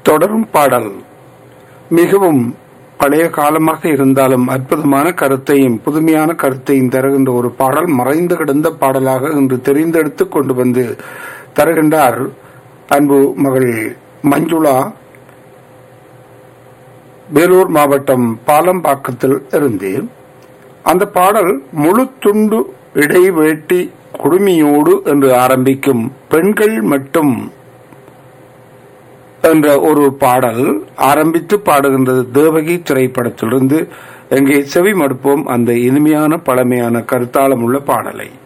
தொடரும் பாடல் மிகவும் பழைய காலமாக இருந்தாலும் அற்புதமான கருத்தையும் புதுமையான கருத்தையும் தருகின்ற ஒரு பாடல் மறைந்து கிடந்த பாடலாக இன்று தெரிந்தெடுத்து கொண்டு வந்து தருகின்றார் அன்பு மகள் மஞ்சுளா வேலூர் மாவட்டம் பாலம்பாக்கத்தில் இருந்து அந்த பாடல் முழு துண்டு இடைவேட்டி குடுமியோடு என்று ஆரம்பிக்கும் பெண்கள் மட்டும் என்ற ஒரு பாடல் ஆரம்பித்து பாடுகின்றது தேவகி திரைப்படத்திலிருந்து எங்கே செவி மடுப்போம் அந்த இனிமையான பழமையான கருத்தாளம் உள்ள பாடலை